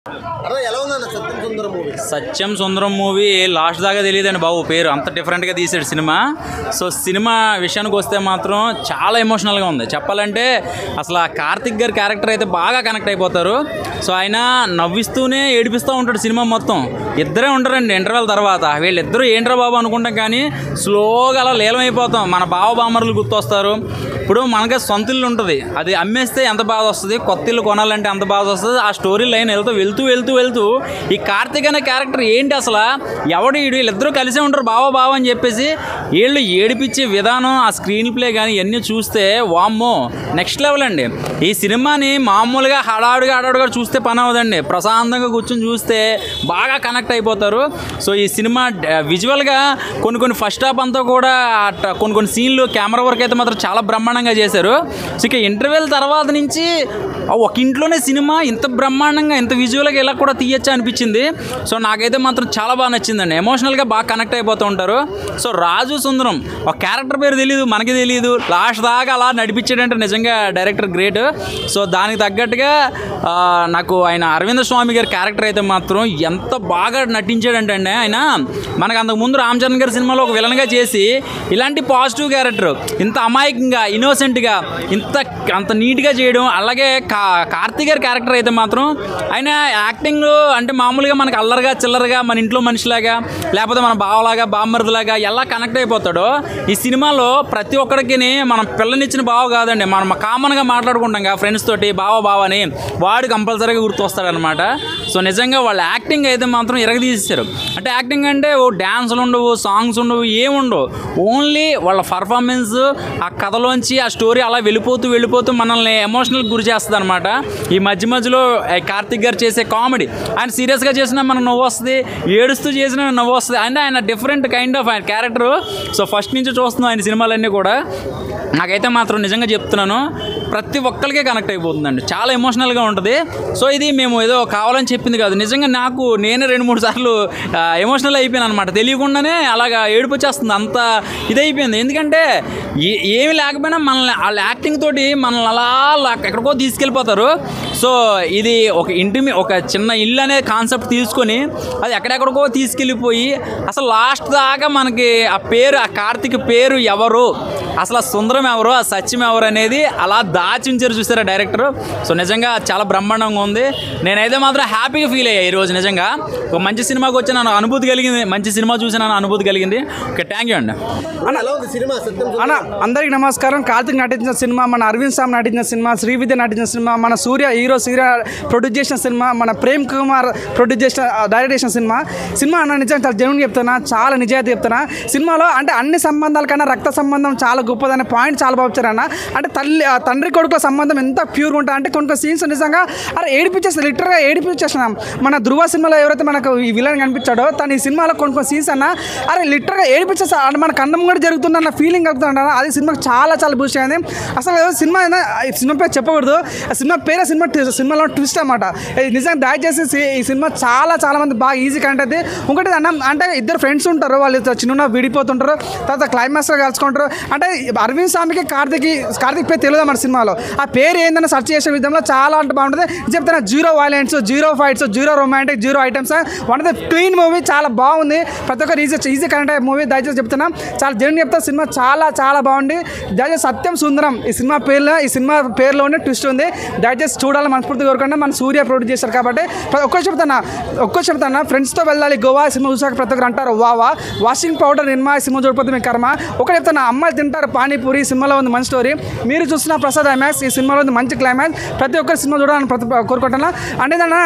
అరే ఎలా ఉందన్న Satyam Sundara movie Satyam Sundaram movie last దాకా తెలియదండి బాబు పేరు అంత డిఫరెంట్గా తీసాడు సినిమా సో సినిమా విషయానికి వస్తే మాత్రం చాలా ఎమోషనల్గా ఉంది చెప్పాలంటే అసలు ఆ కార్తిక్ గారి క్యారెక్టర్ అయితే బాగా కనెక్ట్ అయిపోతారు సో ఆయన నవ్విస్తూనే ఏడిపిస్తూ ఉంటాడు సినిమా మొత్తం ఇద్దరే ఉంటారండి ఇంటర్వెల్ తర్వాత వీళ్ళిద్దరూ ఏంట్రా బాబు అనుకుంటాం కానీ స్లోగా అలా లీలమైపోతాం మన బావ బామరులు గుర్తొస్తారు ఇప్పుడు మనకి సొంత ఇల్లు ఉంటుంది అది అమ్మేస్తే ఎంత బాధ వస్తుంది కొత్త ఇల్లు కొనాలంటే ఎంత బాధ వస్తుంది ఆ స్టోరీ లైన్ వెళ్తూ వెళ్తూ వెళ్తూ వెళ్తూ ఈ కార్తీక్ అనే క్యారెక్టర్ ఏంటి అసలు ఎవడు వీడు వీళ్ళిద్దరూ కలిసే ఉంటారు బావ బావ అని చెప్పేసి వీళ్ళు ఏడిపించే విధానం ఆ స్క్రీన్ ప్లే కానీ ఇవన్నీ చూస్తే వామ్మో నెక్స్ట్ లెవెల్ అండి ఈ సినిమాని మామూలుగా హడావుడిగా హడావుడిగా చూస్తే పని అవ్వదండి ప్రశాంతంగా కూర్చొని చూస్తే బాగా కనెక్ట్ అయిపోతారు సో ఈ సినిమా విజువల్గా కొన్ని కొన్ని ఫస్ట్ హాఫ్ అంతా కూడా అట్ట కొన్ని కొన్ని సీన్లు కెమెరా వర్క్ అయితే మాత్రం చాలా బ్రహ్మాండంగా చేశారు సో ఇక ఇంటర్వెల్ తర్వాత నుంచి ఆ ఒక ఇంట్లోనే సినిమా ఇంత బ్రహ్మాండంగా ఇంత విజువల్గా ఇలా కూడా తీయచ్చా అనిపించింది సో నాకైతే మాత్రం చాలా బాగా నచ్చిందండి ఎమోషనల్గా బాగా కనెక్ట్ అయిపోతూ ఉంటారు సో రాజు సుందరం ఒక క్యారెక్టర్ పేరు తెలియదు మనకి తెలియదు లాస్ట్ దాకా అలా నడిపించాడంటే నిజంగా డైరెక్టర్ గ్రేట్ సో దానికి తగ్గట్టుగా ఆ, నాకు ఆయన అరవింద స్వామి గారి క్యారెక్టర్ అయితే మాత్రం ఎంత బాగా నటించాడంటే అండి ఆయన మనకు అంతకు ముందు రామ్ చరణ్ గారి సినిమాలో ఒక విలన్గా చేసి ఇలాంటి పాజిటివ్ క్యారెక్టర్ ఇంత అమాయకంగా ఇన్నోసెంట్గా ఇంత అంత నీట్గా చేయడం అలాగే కా కార్తీక్ గారి క్యారెక్టర్ అయితే మాత్రం ఆయన యాక్టింగ్ అంటే మామూలుగా మనకు అల్లరిగా చిల్లరగా మన ఇంట్లో మనిషిలాగా లేకపోతే మన బావలాగా బామ్మరిదిలాగా ఎలా కనెక్ట్ అయిపోతాడో ఈ సినిమాలో ప్రతి ఒక్కడికి మనం పిల్లనిచ్చిన బావ కాదండి మనం కామన్గా మాట్లాడుకుంటాం కదా ఫ్రెండ్స్ తోటి బావ బావ అని వాడు కంపల్సరీగా గుర్తొస్తాడనమాట సో నిజంగా వాళ్ళ యాక్టింగ్ అయితే మాత్రం ఇరగదీసేశారు అంటే యాక్టింగ్ అంటే ఓ డ్యాన్సులు ఉండవు సాంగ్స్ ఉండవు ఏముండవు ఓన్లీ వాళ్ళ పర్ఫార్మెన్స్ ఆ కథలోంచి ఆ స్టోరీ అలా వెళ్ళిపోతూ వెళ్ళిపోతూ మనల్ని ఎమోషనల్ గురి చేస్తుంది అనమాట ఈ మధ్య మధ్యలో ఆ కార్తిక్ గారు చేసే కామెడీ ఆయన సీరియస్గా చేసినా మనకు నవ్వు వస్తుంది ఏడుస్తూ చేసినా నవ్వు వస్తుంది అంటే ఆయన డిఫరెంట్ కైండ్ ఆఫ్ ఆయన క్యారెక్టర్ సో ఫస్ట్ నుంచి చూస్తున్నాం ఆయన సినిమాలన్నీ కూడా నాకైతే మాత్రం నిజంగా చెప్తున్నాను ప్రతి ఒక్కరికే కనెక్ట్ అయిపోతుందండి చాలా ఎమోషనల్గా ఉంటుంది సో ఇది మేము ఏదో కావాలని చెప్పింది కాదు నిజంగా నాకు నేనే రెండు మూడు సార్లు ఎమోషనల్ అయిపోయాను అనమాట తెలియకుండానే అలాగా ఏడుపు వచ్చేస్తుంది అంత ఇదైపోయింది ఎందుకంటే ఏ ఏమి లేకపోయినా మనల్ని వాళ్ళ యాక్టింగ్ తోటి మనల్ని అలా లా- ఎక్కడికో తీసుకెళ్ళిపోతారు సో ఇది ఒక ఇంటి మీ- ఒక చిన్న ఇల్లు అనే కాన్సెప్ట్ తీసుకొని అది ఎక్కడెక్కడికో తీసుకెళ్ళిపోయి అసలు లాస్ట్ దాకా మనకి ఆ పేరు ఆ కార్తీక్ పేరు ఎవరు అసలు ఆ సుందరం ఎవరు ఆ సత్యం ఎవరు అనేది అలా దాచి ఉంచారు చూసారా డైరెక్టర్ సో నిజంగా చాలా బ్రహ్మాండంగా ఉంది నేనైతే మాత్రం హ్యాపీగా ఫీల్ అయ్యా ఈరోజు నిజంగా ఒక మంచి సినిమాకి వచ్చి నన్ను అనుభూతి కలిగింది మంచి సినిమా చూసి నన్ను అనుభూతి కలిగింది ఓకే థ్యాంక్ యూ అండి అన్న ఎలా ఉంది సినిమా సత్యం సుందరం అన్న అందరికి నమస్కారం కార్తిక్ నటించిన సినిమా మన అరవింద్ సామ్ నటించిన సినిమా శ్రీవిద్య నటించిన సినిమా మన సూర్య హీరో సూర్య ప్రొడ్యూస్ చేసిన సినిమా మన ప్రేమ్ కుమార్ ప్రొడ్యూస్ చేసిన డైరెక్ట్ చేసిన సినిమా సినిమా అన్న నిజంగా చాలా జెన్యున్ చెప్తున్నా చాలా నిజాయితీ చెప్తున్నా సినిమాలో అంటే అన్ని సంబంధాల కన్నా రక్త సంబంధం చాలా గొప్పదనే పాయింట్ చాలా బాగా వచ్చారన్న అంటే తల్లి ఆ తండ్రి కొడుకుల సంబంధం ఎంత ప్యూర్ ఉంటా అంటే కొన్ని కొన్ని సీన్స్ నిజంగా అరే ఏడిపించేసి లిటరల్గా ఏడిపించేసినాం మన ధృవ సినిమాలో ఎవరైతే మనకు ఈ విలన్ కనిపించాడో తను ఈ సినిమాలో కొన్ని కొన్ని సీన్స్ అన్న అరే లిటరల్గా ఏడిపించేసి అంటే మన కన్నం కూడా జరుగుతుందన్న ఫీలింగ్ కలుగుతుందన్న అది సినిమాకి చాలా చాలా బూస్ట్ అయింది అసలు సినిమా అయినా ఈ సినిమా పేరు చెప్పకూడదు ఆ సినిమా పేరే సినిమా ట్వి- సినిమాలో ట్విస్ట్ అనమాట నిజంగా దయచేసి సి- ఈ సినిమా చాలా చాలా మంది బాగా ఈజీ కంటే అది ఇంకోటి అన్న అంటే ఇద్దరు ఫ్రెండ్స్ ఉంటారు వాళ్ళు చిన్న విడిపోతుంటారు తర్వాత క్లైమాక్స్లో కలుసుకుంటారు అంటే అరవింద్ స్వామికి కార్తిక్ కార్తిక్ పేరు తెలియదు మన సినిమాలో ఆ పేరు ఏందని సెర్చ్ చేసే విధంలో చాలా అంటే బాగుంటుంది చెప్తున్నా zero violence zero fights zero romantic zero items one of the clean movie చాలా బాగుంది ప్రతి ఒక్కరు ఈజీ ఈజీ కరెంట్ అయ్యే మూవీ దయచేసి చెప్తున్నా చాలా జర్నీ చెప్తా సినిమా చాలా చాలా బాగుంది దయచేసి సత్యం సుందరం ఈ సినిమా పేరులో ఈ సినిమా పేరులోనే ట్విస్ట్ ఉంది దయచేసి చూడాలని మనస్ఫూర్తి కోరుకుంటే మన సూర్య ప్రొడ్యూస్ చేశారు కాబట్టి ప్రతి ఒక్కరు చెప్తాను ఒక్కరు చెప్తాను ఫ్రెండ్స్తో వెళ్ళాలి గోవా ఈ సినిమా చూసాక ప్రతి ఒక్కరు అంటారు వావా వాషింగ్ పౌడర్ నిర్మా ఈ సినిమా చూడకపోతే మీ కర్మ ఒకటి చెప్తాను అమ్మాయిలు తింటారు పానీపూరి ఈ సినిమాలో ఉంది మంచి స్టోరీ మీరు చూసిన ప్రసాద్ ఐమాక్స్ ఈ సినిమాలో ఉంది మంచి క్లైమాక్స్ ప్రతి ఒక్కరు సినిమా చూడాలని ప్రతి కోరుకుంటున్నా అంటే ఏదన్నా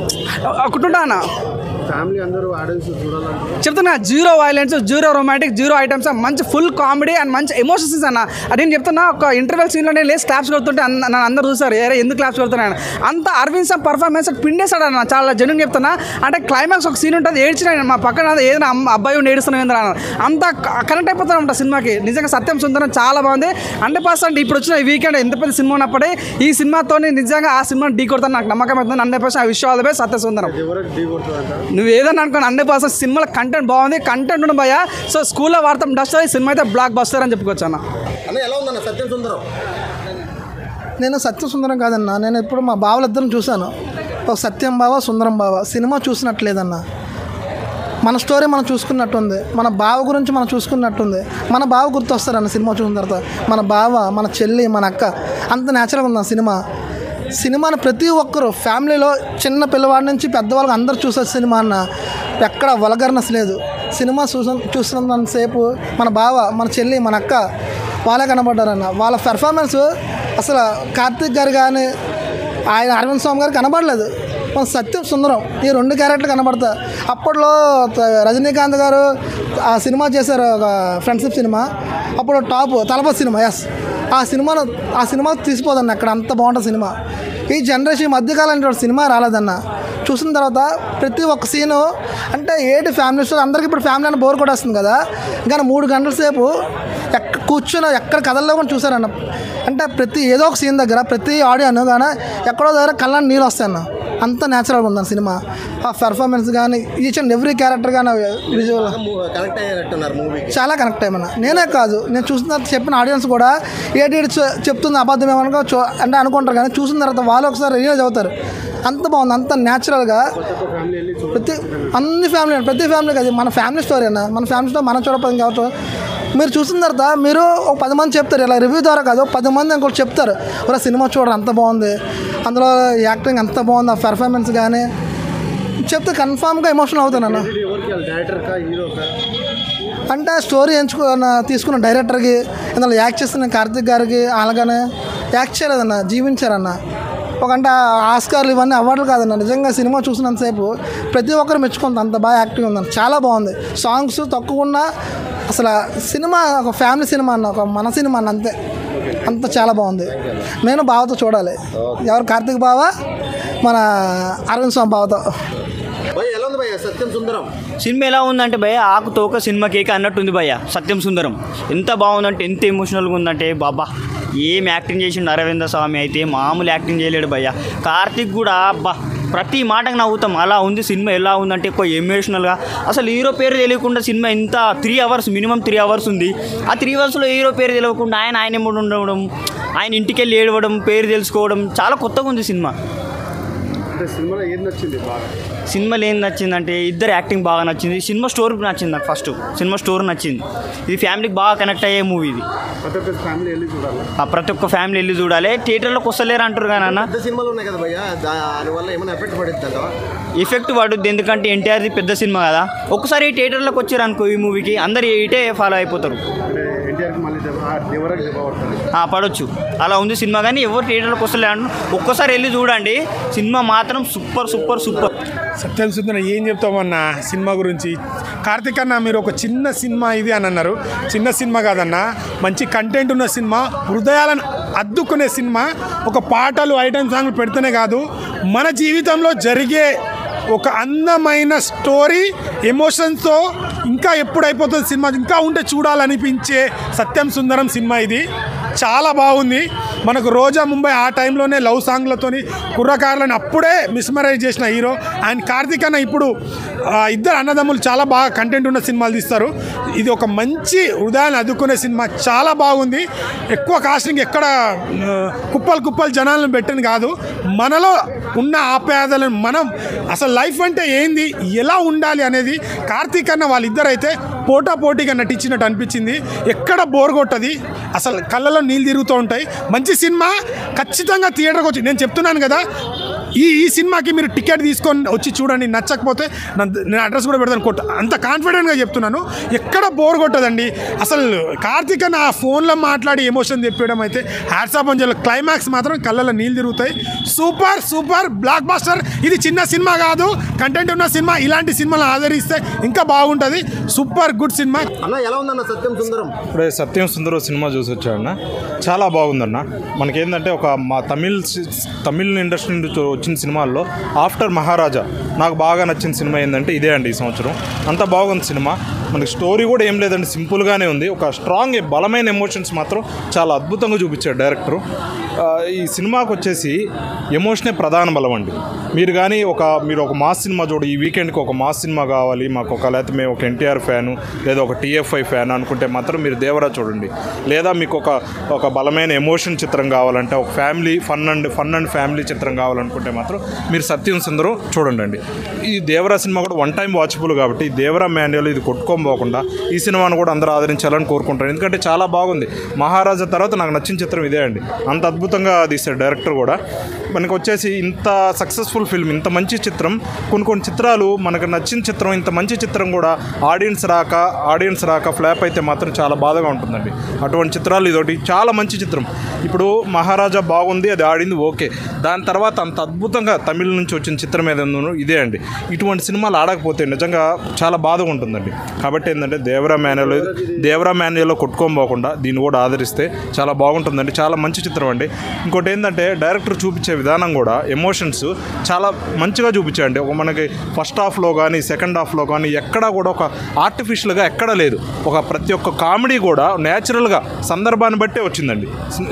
ఒకటి అన్న ఫ్యామిలీ అందరూ ఆడియన్స్ చూడాలంటే చెప్తున్నా zero violence zero romantic zero items మంచి ఫుల్ కామెడీ అండ్ మంచి ఎమోషన్స్ అన్న అది నేను చెప్తున్నా ఒక ఇంటర్వెల్ సీన్లో నేను లేచి క్లాప్స్ కొడుతుంటే అన్న- నన్ను అందరూ చూసారు ఏరే ఎందుకు క్లాప్స్ కొడుతున్నాను అంత అరవింద్ సార్ పర్ఫార్మెన్స్ పిండేశాడు అన్న చాలా జనం చెప్తున్నా అంటే క్లైమాక్స్ ఒక సీన్ ఉంటుంది ఏడ్చిన ఆయన మా పక్కన ఏదైనా అమ్మ అబ్బాయి ఉండి ఏడుస్తున్నాం ఏంద్రా అన్న అంత కనెక్ట్ అయిపోతాను అంట సినిమాకి నిజంగా సత్యం సుందరం చాలా బాగుంది హండ్రెడ్ పర్సెంట్ ఇప్పుడు వచ్చిన ఈ వీకెండ్ ఎంత పెద్ద సినిమా ఉన్నప్పుడే ఈ సినిమాతో నిజంగా ఆ సినిమాని ఢీ కొడతాను నాకు నమ్మకం అవుతుంది హండ్రెడ్ పర్సెంట్ ఆ విషయాలు సత్య సుందరం ఎవరికి ఢీ కొడుతుందంట నువ్వు ఏదన్నా అనుకోని హండ్రెడ్ పర్సెంట్ సినిమాలో కంటెంట్ బాగుంది కంటెంట్ ఉండదు భయ సో స్కూల్లో వాడతాం డస్ట్ ఈ సినిమా అయితే బ్లాక్ బస్టర్ అని చెప్పుకోవచ్చు అన్న అన్న ఎలా ఉందన్న సత్యం సుందరం నేను సత్య సుందరం కాదన్నా నేను ఎప్పుడు మా బావలిద్దరం చూశాను ఒక సత్యం బావ సుందరం బావ సినిమా చూసినట్లేదన్న మన స్టోరీ మనం చూసుకున్నట్టుంది మన బావ గురించి మనం చూసుకున్నట్టుంది మన బావ గుర్తొస్తారన్న సినిమా చూసిన తర్వాత మన బావ మన చెల్లి మన అక్క అంత న్యాచురల్గా ఉంది ఆ సినిమా సినిమాని ప్రతి ఒక్కరు ఫ్యామిలీలో చిన్న పిల్లవాడి నుంచి పెద్దవాళ్ళకి అందరూ చూసే సినిమా అన్న ఎక్కడ వలగర్నెస్ లేదు సినిమా చూసిన చూసినంతసేపు మన బావ మన చెల్లి మన అక్క వాళ్ళే కనబడ్డారన్న వాళ్ళ పెర్ఫార్మెన్స్ అసలు కార్తీక్ గారు కానీ ఆయన అరవింద్ స్వామి గారు కనబడలేదు మన సత్యం సుందరం ఈ రెండు క్యారెక్టర్లు కనబడతా అప్పట్లో త- రజనీకాంత్ గారు ఆ సినిమా చేశారు ఒక ఫ్రెండ్షిప్ సినిమా అప్పుడు టాప్ తలపతి సినిమా ఎస్ ఆ సినిమాను ఆ సినిమా తీసిపోదన్న అక్కడ అంత బాగుంటుంది సినిమా ఈ జనరేషన్ ఈ మధ్యకాలంలో సినిమా రాలేదన్న చూసిన తర్వాత ప్రతి ఒక్క సీను అంటే ఏటి ఫ్యామిలీస్ అందరికీ ఇప్పుడు ఫ్యామిలీ అని బోర్ కొట్టేస్తుంది కదా కానీ మూడు గంటల సేపు ఎక్కడ కూర్చొని ఎక్కడ కథల్లో కూడా చూసారన్న అంటే ప్రతి ఏదో ఒక సీన్ దగ్గర ప్రతి ఆడియన్ కానీ ఎక్కడో దగ్గర కళ్ళని నీళ్ళు వస్తాయన్న అంత న్యాచురల్గా ఉంది సినిమా ఆ పెర్ఫార్మెన్స్ కానీ ఈచ్ అండ్ ఎవ్రీ క్యారెక్టర్ కానీ విజువల్ కనెక్ట్ అయ్యేటట్టున్నారు మూవీకి చాలా కనెక్ట్ అయ్యమన్నా నేనే కాదు నేను చూసిన తర్వాత చెప్పిన ఆడియన్స్ కూడా ఏటి ఏటి చె- చెప్తుంది అబద్ధం ఏమనుకో చూ అంటే అనుకుంటారు కానీ చూసిన తర్వాత వాళ్ళు ఒకసారి రియలైజ్ అవుతారు అంత బాగుంది అంత న్యాచురల్గా ప్రతి అన్ని ఫ్యామిలీ ప్రతి ఫ్యామిలీ కాదు మన ఫ్యామిలీ స్టోరీ అన్న మన ఫ్యామిలీ స్టోరీ మనం చూడకపోతే కావచ్చు మీరు చూసిన తర్వాత మీరు ఒక పది మంది చెప్తారు ఇలా రివ్యూ ద్వారా కాదు ఒక పది మంది ఇంకోటి చెప్తారు ఒక సినిమా చూడరు అంత బాగుంది అందులో యాక్టింగ్ అంత బాగుంది ఆ పెర్ఫార్మెన్స్ కానీ చెప్తే కన్ఫామ్గా ఎమోషనల్ అవుతాను అన్న ఎవరికి డైరెక్టర్ కా హీరో కా అంటే స్టోరీ ఎంచుకున్న తీసుకున్న డైరెక్టర్కి ఇందులో యాక్ట్ చేస్తున్న కార్తిక్ గారికి అలాగనే యాక్ట్ చేయలేదన్న జీవించారన్న ఒక అంటే ఆస్కార్లు ఇవన్నీ అవార్డులు కాదన్న నిజంగా సినిమా చూసినంతసేపు ప్రతి ఒక్కరు మెచ్చుకుంది అంత బాగా యాక్టింగ్ ఉందన్న చాలా బాగుంది సాంగ్స్ తక్కువ ఉన్నా అసలు సినిమా ఒక ఫ్యామిలీ సినిమా అన్న ఒక మన సినిమా అన్న అంతే అంత చాలా బాగుంది నేను బావతో చూడాలి ఎవరు కార్తిక్ బావ మన అరవింద్ స్వామి బావతో భయ్ ఎలా ఉంది భయ్య సత్యం సుందరం సినిమా ఎలా ఉందంటే భయ్య ఆకు తోక సినిమా కేక అన్నట్టుంది భయ్య సత్యం సుందరం ఎంత బాగుందంటే ఎంత ఎమోషనల్గా ఉందంటే బాబా ఏం యాక్టింగ్ చేసిండు అరవింద స్వామి అయితే మామూలు యాక్టింగ్ చేయలేడు భయ్య కార్తిక్ కూడా అబ్బా ప్రతి మాటకు నవ్వుతాం అలా ఉంది సినిమా ఎలా ఉందంటే ఎక్కువ ఎమోషనల్గా అసలు హీరో పేరు తెలియకుండా సినిమా ఇంత three hours minimum three hours ఉంది ఆ త్రీ అవర్స్లో హీరో పేరు తెలియకుండా ఆయన ఆయన ఎమ్మడి ఉండడం ఆయన ఇంటికి వెళ్ళి ఏడవడం పేరు తెలుసుకోవడం చాలా కొత్తగా ఉంది సినిమా అంటే సినిమాలో ఏది నచ్చింది బాగా సినిమాలో ఏం నచ్చిందంటే ఇద్దరు యాక్టింగ్ బాగా నచ్చింది సినిమా స్టోరీ నచ్చింది నాకు ఫస్ట్ సినిమా స్టోరీ నచ్చింది ఇది ఫ్యామిలీకి బాగా కనెక్ట్ అయ్యే మూవీ ఇది ప్రతి ఒక్క ఫ్యామిలీ వెళ్ళి చూడాలి ఆ ప్రతి ఒక్క ఫ్యామిలీ వెళ్ళి చూడాలి థియేటర్లోకి వస్తలేరు అంటారు కానీ అన్న పెద్ద సినిమాలు ఉన్నాయి కదా భయ్య దానివల్ల ఏమైనా ఎఫెక్ట్ పడుద్ది అంటావా ఎఫెక్ట్ పడుద్ది ఎందుకంటే ఎన్టీఆర్ది పెద్ద సినిమా కదా ఒకసారి థియేటర్లోకి వచ్చారు అనుకో ఈ మూవీకి అందరు ఇటే ఫాలో అయిపోతారు అంటే ఎన్టీఆర్కి మళ్ళీ దేవరకు దెబ్బ పడుతుంది ఆ, పడవచ్చు అలా ఉంది సినిమా కానీ ఎవరు థియేటర్లోకి వస్తలే అంటారు ఒక్కసారి వెళ్ళి చూడండి సినిమా మాత్రం super super super Satyam Sundara ఏం చెప్తామన్నా సినిమా గురించి కార్తిక్ అన్న మీరు ఒక చిన్న సినిమా ఇది అని అన్నారు చిన్న సినిమా కాదన్న మంచి కంటెంట్ ఉన్న సినిమా హృదయాలను అద్దుకునే సినిమా ఒక పాటలు ఐటమ్ సాంగ్లు పెడితేనే కాదు మన జీవితంలో జరిగే ఒక అందమైన స్టోరీ ఎమోషన్స్తో ఇంకా ఎప్పుడు అయిపోతుంది సినిమా ఇంకా ఉంటే చూడాలనిపించే సత్యం సుందరం సినిమా ఇది చాలా బాగుంది మనకు రోజా ముంబై ఆ టైంలోనే లవ్ సాంగ్లతోని కుర్రకారులను అప్పుడే మిస్మరైజ్ చేసిన హీరో అండ్ కార్తీక్ అన్న ఇప్పుడు ఆ, ఇద్దరు అన్నదమ్ములు చాలా బాగా కంటెంట్ ఉన్న సినిమాలు తీస్తారు ఇది ఒక మంచి హృదయాన్ని అదుకునే సినిమా చాలా బాగుంది ఎక్కువ కాస్టింగ్ ఎక్కడ ఆ, కుప్పలు కుప్పలు జనాలను పెట్టింది కాదు మనలో ఉన్న ఆప్యాయతలను మనం అసలు లైఫ్ అంటే ఏంది ఎలా ఉండాలి అనేది కార్తీక్ అన్న వాళ్ళిద్దరైతే పోటా పోటీగా నటించినట్టు అనిపించింది ఎక్కడ బోర్ కొట్టది అసలు కళ్ళలో నీళ్ళు తిరుగుతూ ఉంటాయి మంచి సినిమా ఖచ్చితంగా థియేటర్కి వచ్చి నేను చెప్తున్నాను కదా ఈ ఈ సినిమాకి మీరు టికెట్ తీసుకొని వచ్చి చూడండి నచ్చకపోతే నా- నేను అడ్రస్ కూడా పెడతాను కొట్ట అంత కాన్ఫిడెంట్గా చెప్తున్నాను ఎక్కడ బోర్ కొట్టదండి అసలు కార్తీక్ అన్న ఆ ఫోన్లో మాట్లాడి ఎమోషన్ తెప్పడం అయితే హ్యాట్సాప్ అని చెప్పి క్లైమాక్స్ మాత్రం కళ్ళలో నీళ్ళు తిరుగుతాయి సూపర్ సూపర్ బ్లాక్ బాస్టర్ ఇది చిన్న సినిమా కాదు కంటెంట్ ఉన్న సినిమా ఇలాంటి సినిమాలు ఆదరిస్తే ఇంకా బాగుంటుంది సూపర్ గుడ్ సినిమా అన్న ఎలా ఉందన్న సత్యం సుందరం ఇప్పుడే సత్యం సుందరం సినిమా చూసి వచ్చాడన్న చాలా బాగుందన్న మనకేంటంటే ఒక మా తమిళ్ సి- తమిళ్ ఇండస్ట్రీ నుండి చూ- వచ్చిన సినిమాల్లో ఆఫ్టర్ మహారాజా నాకు బాగా నచ్చిన సినిమా ఏంటంటే ఇదే అండి ఈ సంవత్సరం అంత బాగుంది సినిమా మనకి స్టోరీ కూడా ఏం లేదండి సింపుల్గానే ఉంది ఒక స్ట్రాంగ్ బలమైన ఎమోషన్స్ మాత్రం చాలా అద్భుతంగా చూపించాడు డైరెక్టరు ఆ, ఈ సినిమాకి వచ్చేసి ఎమోషనే ప్రధాన బలం అండి మీరు కానీ ఒక మీరు ఒక మాస్ సినిమా చూడు ఈ వీకెండ్కి ఒక మాస్ సినిమా కావాలి మాకు ఒక లేకపోతే మేము ఒక ఎన్టీఆర్ ఫ్యాను లేదా ఒక టీఎఫ్ఐ ఫ్యాన్ అనుకుంటే మాత్రం మీరు దేవరా చూడండి లేదా మీకు ఒక ఒక బలమైన ఎమోషన్ చిత్రం కావాలంటే ఒక family fun and fun and family చిత్రం కావాలనుకుంటే మాత్రం మీరు సత్యం సుందరం చూడండి ఈ దేవరా సినిమా కూడా వన్ టైం వాచబుల్ కాబట్టి ఈ దేవరా మాన్యువల్ ఇది కొట్టుకోబోకుండా ఈ సినిమాను కూడా అందరూ ఆదరించాలని కోరుకుంటాను ఎందుకంటే చాలా బాగుంది మహారాజా తర్వాత నాకు నచ్చిన చిత్రం ఇదే అండి అంత అద్భుతంగా తీశాడు డైరెక్టర్ కూడా మనకు వచ్చేసి ఇంత సక్సెస్ఫుల్ ఫిల్మ్ ఇంత మంచి చిత్రం కొన్ని కొన్ని చిత్రాలు మనకు నచ్చిన చిత్రం ఇంత మంచి చిత్రం కూడా ఆడియన్స్ రాక ఆడియన్స్ రాక ఫ్లాప్ అయితే మాత్రం చాలా బాధగా ఉంటుందండి అటువంటి చిత్రాలు ఇదొకటి చాలా మంచి చిత్రం ఇప్పుడు మహారాజా బాగుంది అది ఆడింది ఓకే దాని తర్వాత అంత అద్భుతంగా తమిళ నుంచి వచ్చిన చిత్రం ఏదైనా ఇదే అండి ఇటువంటి సినిమాలు ఆడకపోతే నిజంగా చాలా బాధగా ఉంటుందండి కాబట్టి ఏంటంటే దేవరా మాన్యువల్ దేవరా మాన్యువల్లో కొట్టుకోబోకుండా దీన్ని కూడా ఆదరిస్తే చాలా బాగుంటుందండి చాలా మంచి చిత్రం అండి ఇంకోటి ఏంటంటే డైరెక్టర్ చూపించే విధానం కూడా ఎమోషన్స్ చాలా మంచిగా చూపించాడండి ఒక మనకి ఫస్ట్ హాఫ్లో కానీ సెకండ్ హాఫ్లో కానీ ఎక్కడా కూడా ఒక ఆర్టిఫిషియల్గా ఎక్కడా లేదు ఒక ప్రతి ఒక్క కామెడీ కూడా న్యాచురల్గా సందర్భాన్ని బట్టే వచ్చిందండి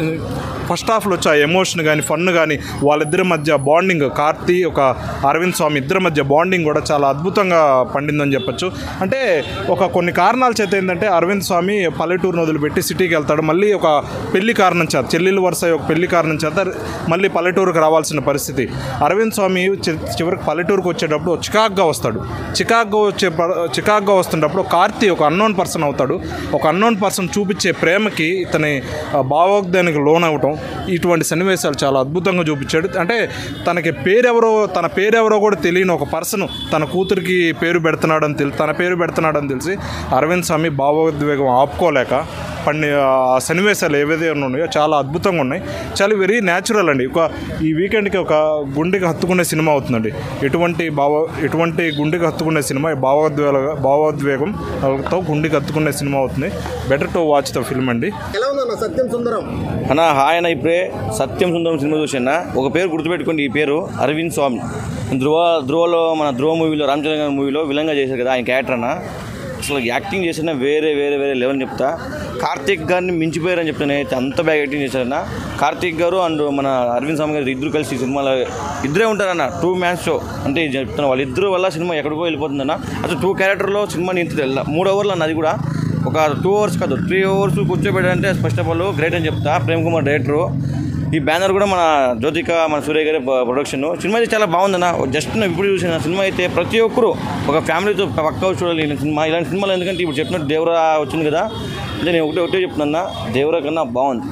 ఫస్ట్ హాఫ్లో వచ్చే ఎమోషన్ కానీ ఫన్ కానీ వాళ్ళిద్దరి మధ్య బాండింగ్ కార్తీ ఒక అరవింద్ స్వామి ఇద్దరి మధ్య బాండింగ్ కూడా చాలా అద్భుతంగా పండిందని చెప్పొచ్చు అంటే ఒక కొన్ని కారణాల చేత ఏంటంటే అరవింద్ స్వామి పల్లెటూరును వదిలిపెట్టి సిటీకి వెళ్తాడు మళ్ళీ ఒక పెళ్లి కారణం చేత చెల్లెలు వరుస ఒక పెళ్లి కారణం చేత మళ్ళీ పల్లెటూరుకు రావాల్సిన పరిస్థితి అరవింద్ స్వామి చి- చివరికి పల్లెటూరుకు వచ్చేటప్పుడు చికాగ్గా వస్తాడు చికాగ్గా వచ్చే ప- చికాగ్గా వస్తున్నప్పుడు కార్తీ ఒక అన్నోన్ పర్సన్ అవుతాడు ఒక అన్నోన్ పర్సన్ చూపించే ప్రేమకి ఇతని ఆ, భావోద్వేగానికి లోన్ అవటం ఇటువంటి సన్నివేశాలు చాలా అద్భుతంగా చూపించాడు అంటే తనకి పేరెవరో తన పేరెవరో కూడా తెలియని ఒక పర్సన్ తన కూతురికి పేరు పెడుతున్నాడని తెలిసి తన పేరు పెడుతున్నాడని తెలిసి అరవింద్ స్వామి భావోద్వేగం ఆపుకోలేక పండి ఆ సన్నివేశాలు ఏవైతే ఉన్నాయో చాలా అద్భుతంగా ఉన్నాయి చాలా వెరీ న్యాచురల్ అండి ఒక ఈ వీకెండ్కి ఒక గుండెకి హత్తుకునే సినిమా అవుతుందండి ఎటువంటి భావ ఎటువంటి గుండెకి హత్తుకునే సినిమా భావోద్వేగ భావోద్వేగంతో గుండెకి హత్తుకునే సినిమా అవుతుంది better to watch the film అండి ఎలా ఉందన్న సత్యం సుందరం అన్న హాయ్ అన్న ఇప్పుడే సత్యం సుందరం సినిమా చూసాను ఒక పేరు గుర్తుపెట్టుకోండి ఈ పేరు అరవింద్ స్వామి ధ్రువ ధ్రువలో మన ధ్రువ మూవీలో రామచంద్ర గారి మూవీలో విలంగా చేశారు కదా ఆయన క్యారెక్టర్ అన్న అసలు యాక్టింగ్ చేసిన వేరే వేరే వేరే లెవెల్ చెప్తా కార్తీక్ గారిని మించిపోయారని చెప్తాను అయితే అంత బాగా యాక్టింగ్ చేశారన్న కార్తీక్ గారు అండ్ మన అరవింద్ స్వామి గారు ఇద్దరు కలిసి ఈ సినిమాలో ఇద్దరే ఉంటారన్న టూ మ్యాన్స్ షో అంటే ఇది చెప్తాను వాళ్ళిద్దరు వల్ల సినిమా ఎక్కడికో వెళ్ళిపోతుందన్న అసలు టూ క్యారెక్టర్లో సినిమాని ఇంత తెల్ల మూడు అవర్లు అన్న అది కూడా ఒక టూ అవర్స్ కాదు త్రీ అవర్స్ కూర్చోబెట్టారంటే ఫస్ట్ ఆఫ్ ఆల్ గ్రేట్ అని చెప్తా ప్రేమ్ కుమార్ డైరెక్టరు ఈ బ్యానర్ కూడా మన జ్యోతిక మన సూర్య గారి ప్రొడక్షన్ సినిమా అయితే చాలా బాగుందన్న జస్ట్ నేను ఇప్పుడు చూసిన సినిమా అయితే ప్రతి ఒక్కరు ఒక ఫ్యామిలీతో పక్కా చూడాలి ఈ సినిమా ఇలాంటి సినిమాలు ఎందుకంటే ఇప్పుడు చెప్పినట్టు దేవరా వచ్చింది కదా అంటే నేను ఒకటే ఒకటే చెప్తున్నా దేవరా కన్నా బాగుంది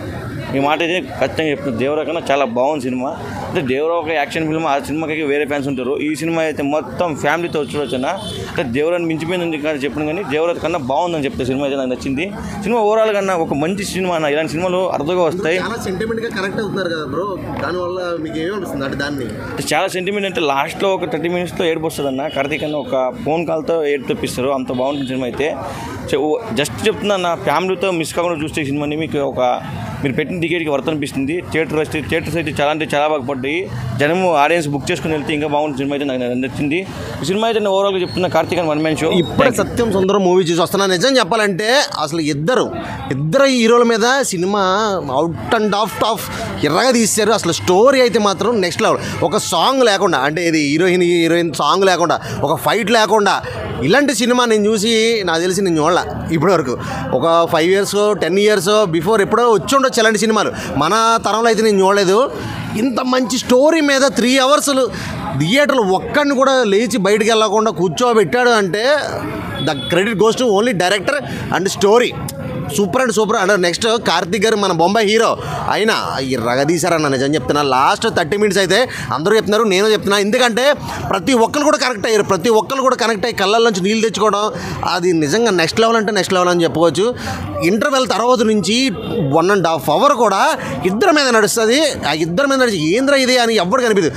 ఈ మాట అయితే ఖచ్చితంగా చెప్తున్నా దేవరా కన్నా చాలా బాగుంది సినిమా అంటే దేవరా ఒక యాక్షన్ ఫిల్మ్ ఆ సినిమాకి వేరే ఫ్యాన్స్ ఉంటారు ఈ సినిమా అయితే మొత్తం ఫ్యామిలీతో చూడొచ్చునా అంటే దేవరాన్ని మించిపోయిందని కాదు చెప్పిన కానీ దేవరా కన్నా బాగుందని చెప్తే సినిమా అయితే నాకు నచ్చింది సినిమా ఓవరాల్ కన్నా ఒక మంచి సినిమా అన్న ఇలాంటి సినిమాలు అరుదుగా వస్తాయి చాలా సెంటిమెంట్ గా కనెక్ట్ అవుతున్నారు కదా బ్రో దానివల్ల మీకు ఏమనిపిస్తుంది అంటే దాన్ని చాలా సెంటిమెంట్ అంటే లాస్ట్లో ఒక థర్టీ మినిట్స్లో ఏడుపు వస్తుంది అన్న కార్తీక్ అన్న ఒక ఫోన్ కాల్తో ఏడు తెప్పిస్తారు అంత బాగుంటుంది సినిమా అయితే సో జస్ట్ చెప్తున్నా అన్న ఫ్యామిలీతో మిస్ కాకుండా చూస్తే ఈ సినిమాని మీకు ఒక మీరు పెట్టిన టికెట్కి వర్త్ అనిపిస్తుంది థియేటర్ వస్తే థియేటర్స్ అయితే చాలా అంటే చాలా బాగా పడ్డాయి జనము ఆడియన్స్ బుక్ చేసుకుని వెళ్తే ఇంకా బాగుంటుంది సినిమా అయితే నాకు నచ్చింది ఈ సినిమా అయితే నేను ఓవరాల్గా చెప్తున్నా కార్తీక్ అని వన్ మ్యాన్ షో ఇప్పుడే సత్యం సుందరం మూవీ చూసి వస్తున్నా నిజం చెప్పాలంటే అసలు ఇద్దరు ఇద్దరు హీరోల మీద సినిమా అవుట్ అండ్ ఆఫ్ టాఫ్ ఎర్రగా తీశారు అసలు స్టోరీ అయితే మాత్రం నెక్స్ట్ లెవెల్ ఒక సాంగ్ లేకుండా అంటే ఇది హీరోయిన్ హీరోయిన్ సాంగ్ లేకుండా ఒక ఫైట్ లేకుండా ఇలాంటి సినిమా నేను చూసి నాకు తెలిసి నేను చూడాల ఇప్పటివరకు ఒక five years ten years before ఎప్పుడో వచ్చి ఉండొచ్చు ఇలాంటి సినిమాలు మన తరంలో అయితే నేను చూడలేదు ఇంత మంచి స్టోరీ మీద త్రీ అవర్స్ థియేటర్లో ఒక్కడిని కూడా లేచి బయటికి వెళ్ళకుండా కూర్చోబెట్టాడు అంటే the credit goes to only director and story super and super and next Karthik గారు మన బొంబాయి హీరో అయినా రగదీశారన్న నిజం చెప్తున్నా లాస్ట్ థర్టీ మినిట్స్ అయితే అందరూ చెప్తున్నారు నేను చెప్తున్నా ఎందుకంటే ప్రతి ఒక్కరు కూడా కనెక్ట్ అయ్యారు ప్రతి ఒక్కరు కూడా కనెక్ట్ అయ్యి కళ్ళ నుంచి నీళ్ళు తెచ్చుకోవడం అది నిజంగా నెక్స్ట్ లెవెల్ అంటే నెక్స్ట్ లెవెల్ అని చెప్పుకోవచ్చు ఇంటర్వెల్ తర్వాత నుంచి వన్ అండ్ హాఫ్ అవర్ కూడా ఇద్దరి మీద నడుస్తుంది ఆ ఇద్దరి మీద నడిచి ఏంద్ర ఇది అని ఎవ్వరు కనిపించదు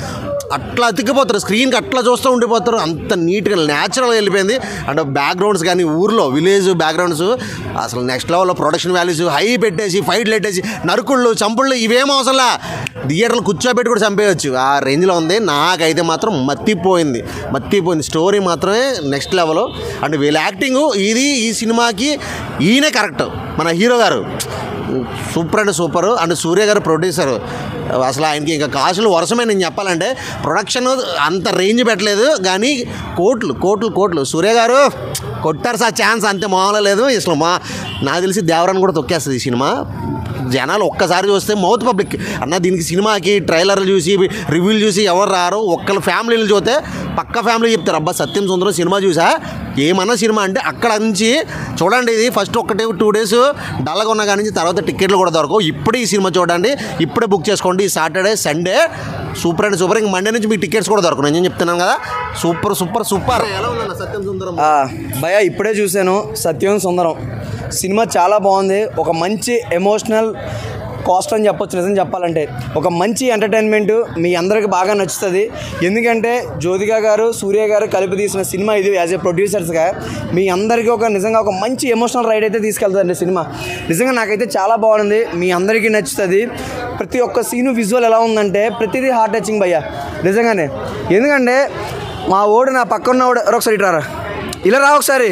అట్లా అతికిపోతారు స్క్రీన్కి అట్లా చూస్తూ ఉండిపోతారు అంత నీట్గా న్యాచురల్గా వెళ్ళిపోయింది అండ్ బ్యాక్గ్రౌండ్స్ కానీ ఊర్లో విలేజ్ బ్యాక్గ్రౌండ్స్ అసలు నెక్స్ట్ లెవెల్లో ప్రొడక్షన్ వాల్యూస్ హై పెట్టేసి ఫైట్లు పెట్టేసి నరుకుళ్ళు చంపుళ్ళు ఇవేం అవసరంలా థియేటర్లు కూర్చోబెట్టి కూడా చంపేయచ్చు ఆ రేంజ్లో ఉంది నాకైతే మాత్రం మత్తిపోయింది మత్తిపోయింది స్టోరీ మాత్రమే నెక్స్ట్ లెవెల్ అండ్ వీళ్ళ యాక్టింగ్ ఇది ఈ సినిమాకి ఈయనే కరెక్ట్ మన హీరో గారు super and super and Surya గారు ప్రొడ్యూసర్ అసలు ఆయనకి ఇంకా కాసులు వరుసమే నేను చెప్పాలంటే ప్రొడక్షన్ అంత రేంజ్ పెట్టలేదు కానీ కోట్లు కోట్లు కోట్లు సూర్య గారు కొట్టారు సార్ ఛాన్స్ అంతే మామూలు లేదు అసలు మా నాకు తెలిసి దేవరాన్ని కూడా తొక్కేస్తుంది ఈ సినిమా జనాలు ఒక్కసారి చూస్తే మౌత్ పబ్లిక్ అన్న దీనికి సినిమాకి ట్రైలర్లు చూసి రివ్యూలు చూసి ఎవరు రారు ఒక్కళ్ళ ఫ్యామిలీలు చూస్తే పక్క ఫ్యామిలీ చెప్తారు అబ్బా సత్యం సుందరం సినిమా చూసా ఏమన్నా సినిమా అంటే అక్కడ నుంచి చూడండి ఇది ఫస్ట్ ఒకటి టూ డేస్ డల్గా ఉన్న కాడి నుంచి తర్వాత టికెట్లు కూడా దొరకవు ఇప్పుడే ఈ సినిమా చూడండి ఇప్పుడే బుక్ చేసుకోండి Saturday Sunday super and super ఇంక మండే నుంచి మీకు టికెట్స్ కూడా దొరకవు నేను చెప్తున్నాను కదా సూపర్ సూపర్ సూపర్ ఎలా ఉందన్న సత్యం సుందరం ఆ, భయ ఇప్పుడే చూశాను సత్యం సుందరం సినిమా చాలా బాగుంది ఒక మంచి ఎమోషనల్ కాస్ట్ అని చెప్పొచ్చు నిజం చెప్పాలంటే ఒక మంచి ఎంటర్టైన్మెంట్ మీ అందరికి బాగా నచ్చుతుంది ఎందుకంటే జ్యోతిక గారు సూర్య గారు కలిపి తీసిన సినిమా ఇది యాజ్ ఏ ప్రొడ్యూసర్స్గా మీ అందరికీ ఒక నిజంగా ఒక మంచి ఎమోషనల్ రైడ్ అయితే తీసుకెళ్తుందండి సినిమా నిజంగా నాకైతే చాలా బాగుంది మీ అందరికీ నచ్చుతుంది ప్రతి ఒక్క సీను విజువల్ ఎలా ఉందంటే ప్రతిదీ హార్ట్ టచింగ్ భయ్య నిజంగానే ఎందుకంటే మా ఓడు నా పక్కన ఓడు ఒకసారి ఇటు రారా ఇలా రా ఒకసారి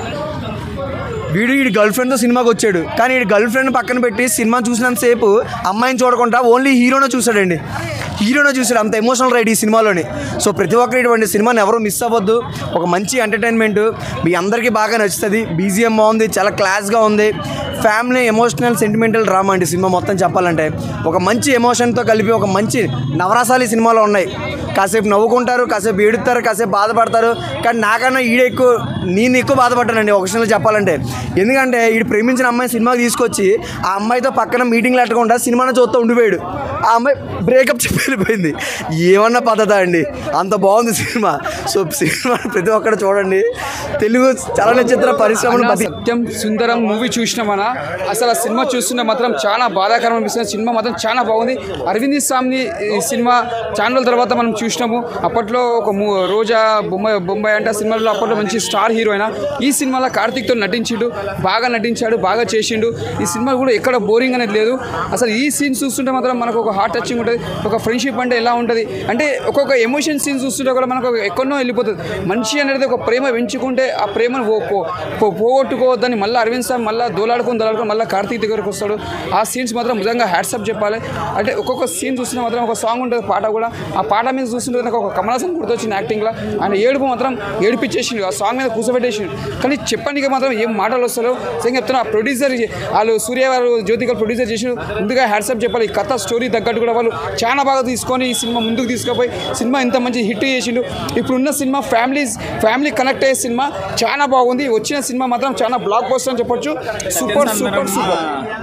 వీడు వీడి గర్ల్ ఫ్రెండ్తో సినిమాకి వచ్చాడు కానీ వీడి గర్ల్ ఫ్రెండ్ పక్కన పెట్టి సినిమా చూసినంతసేపు అమ్మాయిని చూడకుండా ఓన్లీ హీరోనే చూశాడండి హీరోనే చూశాడు అంత ఎమోషనల్ రైడ్ ఈ సినిమాలోని సో ప్రతి ఒక్కరు ఇటువంటి సినిమాని ఎవరు మిస్ అవ్వద్దు ఒక మంచి ఎంటర్టైన్మెంట్ మీ అందరికీ బాగా నచ్చుతుంది బీజిఎం బాగుంది చాలా క్లాస్గా ఉంది ఫ్యామిలీ ఎమోషనల్ సెంటిమెంటల్ డ్రామా అండి సినిమా మొత్తం చెప్పాలంటే ఒక మంచి ఎమోషన్తో కలిపి ఒక మంచి నవరసాలు ఈ సినిమాలో ఉన్నాయి కాసేపు నవ్వుకుంటారు కాసేపు ఏడుస్తారు కాసేపు బాధపడతారు కానీ నాకన్నా ఈడ ఎక్కువ నేను ఎక్కువ బాధపడ్డానండి ఒక విషయంలో చెప్పాలంటే ఎందుకంటే ఈడు ప్రేమించిన అమ్మాయి సినిమాకి తీసుకొచ్చి ఆ అమ్మాయితో పక్కన మీటింగ్లు పెట్టకుండా సినిమాను చూస్తూ ఉండిపోయాడు ఆ అమ్మాయి బ్రేకప్ చెప్పి వెళ్ళిపోయింది ఏమన్నా పద్ధత అండి అంత బాగుంది సినిమా సో సినిమా ప్రతి ఒక్కరు చూడండి తెలుగు చలనచిత్ర పరిశ్రమను అన్న, బతి సత్యం సుందరం మూవీ చూసినామన్నా అసలు ఆ సినిమా చూస్తుంటే మాత్రం చాలా బాధాకరం అనిపిస్తుంది సినిమా మాత్రం చాలా బాగుంది అరవింద్ స్వామిని ఈ సినిమా ఛానల్ తర్వాత మనం చూసినాము అప్పట్లో ఒక మూ- రోజా బొమ్మాయి బొంబాయి అంటే ఆ సినిమాలో అప్పట్లో మంచి స్టార్ హీరో అయినా ఈ సినిమాలో కార్తీక్తో నటించిండు బాగా నటించాడు బాగా చేసిండు ఈ సినిమా కూడా ఎక్కడ బోరింగ్ అనేది లేదు అసలు ఈ సీన్ చూస్తుంటే మాత్రం మనకు ఒక హార్ట్ టచింగ్ ఉంటుంది ఒక ఫ్రెండ్షిప్ అంటే ఎలా ఉంటుంది అంటే ఒక్కొక్క ఎమోషన్ సీన్ చూస్తుంటే కూడా మనకు ఒక ఎక్కడో వెళ్ళిపోతుంది మనిషి అనేది ఒక ప్రేమ పెంచుకుంటే ఆ ప్రేమను పో- పో- పో- పోగొట్టుకోవద్దని మళ్ళీ అరవింద్ స్వామి మళ్ళీ దోలాడుకొని దోలాడుకొని మళ్ళీ కార్తీక్ దగ్గరకు వస్తాడు ఆ సీన్స్ మాత్రం నిజంగా హ్యాట్సప్ చెప్పాలి అంటే ఒక్కొక్క సీన్ చూస్తుంటే మాత్రం ఒక సాంగ్ ఉంటుంది పాట కూడా ఆ పాట మీద చూస్తుంటే నాకు ఒక కమలాసం గుర్తొచ్చింది యాక్టింగ్లో ఆయన ఏడుపు మాత్రం ఏడిపించేసిండు ఆ సాంగ్ మీద కూర్చోబెట్టేసిండు కానీ చెప్పడానికి మాత్రం ఏం మాటలు వస్తారో నిజంగా చెప్తున్నా ఆ ప్రొడ్యూసర్ వాళ్ళు సూర్య వారు జ్యోతిక ప్రొడ్యూసర్ చేసి ముందుగా హ్యాట్సప్ చెప్పాలి ఈ కథ స్టోరీ తగ్గట్టు కూడా వాళ్ళు చాలా బాగా తీసుకొని ఈ సినిమా ముందుకు తీసుకుపోయి సినిమా ఇంత మంచి హిట్ చేసిండు ఇప్పుడున్న సినిమా ఫ్యామిలీ ఫ్యామిలీ కనెక్ట్ అయ్యే సినిమా చాలా బాగుంది వచ్చిన సినిమా మాత్రం చాలా బ్లాక్ బస్టర్ అని చెప్పొచ్చు సూపర్ సూపర్ సూపర్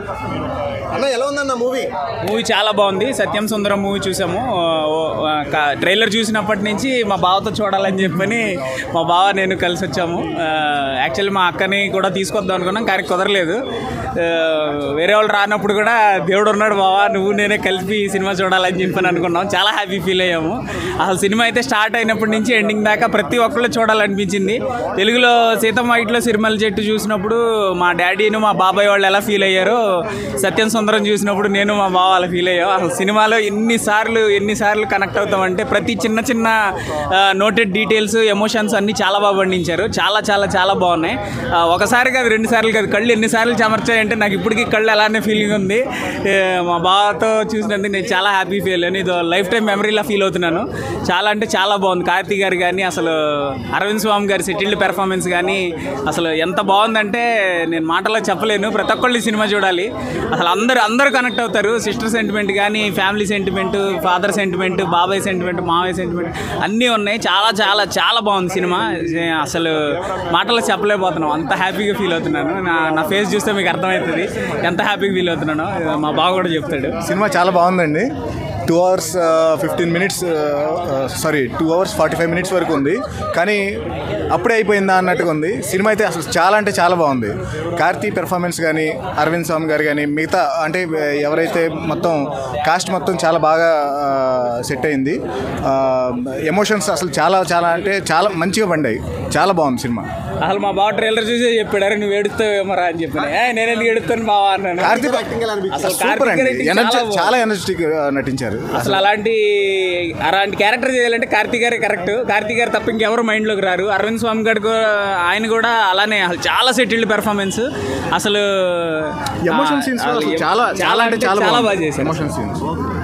అన్న ఎలా ఉందన్న మూవీ మూవీ చాలా బాగుంది సత్యం సుందరం మూవీ చూసాము ట్రైలర్ చూసినప్పటి నుంచి మా బావతో చూడాలని చెప్పని మా బావ నేను కలిసి వచ్చాము యాక్చువల్లీ మా అక్కని కూడా తీసుకొద్దాం అనుకున్నాం కానీ కుదరలేదు ఆ, వేరే వాళ్ళు రానప్పుడు కూడా దేవుడు ఉన్నాడు బావా నువ్వు నేనే కలిపి ఈ సినిమా చూడాలని చెప్పని అనుకున్నాం చాలా హ్యాపీ ఫీల్ అయ్యాము అసలు సినిమా అయితే స్టార్ట్ అయినప్పటి నుంచి ఎండింగ్ దాకా ప్రతి ఒక్కళ్ళు చూడాలనిపించింది తెలుగులో సీతమ్మ ఇట్లో సిరిమల చెట్టు చూసినప్పుడు మా డాడీను మా బాబాయ్ వాళ్ళు ఎలా ఫీల్ అయ్యారో సత్యం సుందరం చూసినప్పుడు నేను మా బావ అలా ఫీల్ అయ్యాం అసలు సినిమాలో ఎన్నిసార్లు ఎన్నిసార్లు కనెక్ట్ అవుతామంటే ప్రతి చిన్న చిన్న నోటెడ్ డీటెయిల్స్ ఎమోషన్స్ అన్నీ చాలా బాగా పండించారు చాలా చాలా చాలా బాగున్నాయి ఆ, ఒకసారి కాదు రెండు సార్లు కాదు కళ్ళు ఎన్నిసార్లు చెమర్చాయంటే నాకు ఇప్పటికీ కళ్ళు అలానే ఫీలింగ్ ఉంది ఏ, మా బావతో చూసినందుకు నేను చాలా హ్యాపీ ఫీల్ అయ్యాను ఇది లైఫ్ టైం మెమరీలా ఫీల్ అవుతున్నాను చాలా అంటే చాలా బాగుంది కార్తీక్ గారు కానీ అసలు అరవింద్ స్వామి గారి సెటిల్డ్ పెర్ఫార్మెన్స్ కానీ అసలు ఎంత బాగుందంటే నేను మాటలో చెప్పలేను ప్రతి ఒక్కళ్ళు ఈ సినిమా చూడాలి అసలు అందరూ అందరూ కనెక్ట్ అవుతారు సిస్టర్ సెంటిమెంట్ కానీ ఫ్యామిలీ సెంటిమెంట్ ఫాదర్ సెంటిమెంట్ బాబాయ్ సెంటిమెంట్ మావయ్య సెంటిమెంట్ అన్నీ ఉన్నాయి చాలా చాలా చాలా బాగుంది సినిమా అసలు మాటలో చెప్పలేకపోతున్నాం అంత హ్యాపీగా ఫీల్ అవుతున్నాను నా నా ఫేస్ చూస్తే మీకు అర్థమవుతుంది ఎంత హ్యాపీగా ఫీల్ అవుతున్నానో మా బావ కూడా చెప్తాడు సినిమా చాలా బాగుందండి two hours fifteen minutes sorry two hours forty five minutes వరకు ఉంది కానీ అప్పుడే అయిపోయిందా అన్నట్టుగా ఉంది సినిమా అయితే అసలు చాలా అంటే చాలా బాగుంది కార్తీ పెర్ఫార్మెన్స్ కానీ అరవింద్ స్వామి గారు కానీ మిగతా అంటే ఎవరైతే మొత్తం కాస్ట్ మొత్తం చాలా బాగా సెట్ అయింది ఎమోషన్స్ అసలు చాలా చాలా అంటే చాలా మంచిగా పండాయి చాలా బాగుంది సినిమా అసలు మా బావ ట్రైలర్ చూసే చెప్పాడు అరే నువ్వు ఏడుస్తావేమరా అని చెప్పి నేను ఎందుకు ఏడుస్తాను బావా అన్నాను కార్తీక్ అసలు సూపర్ కార్తీక్ అండి acting ఎనర్జీ చాలా బాగుంది. చాలా ఎనర్జెటిక్ నటించారు అసలు అలాంటి అలాంటి క్యారెక్టర్ చేయాలంటే కార్తీక్ గారే కరెక్ట్ కార్తీక్ గారు తప్ప ఇంకెవరు మైండ్లోకి రారు అరవింద్ స్వామి గారు కూడా ఆయన కూడా అలానే అసలు చాలా సెటిల్డ్ పెర్ఫార్మెన్స్ అసలు ఎమోషన్ సీన్స్ ఆ, చాలా చాలా అంటే చాలా చాలా బాగా బాగుంది చేశారు ఎమోషన్ సీన్స్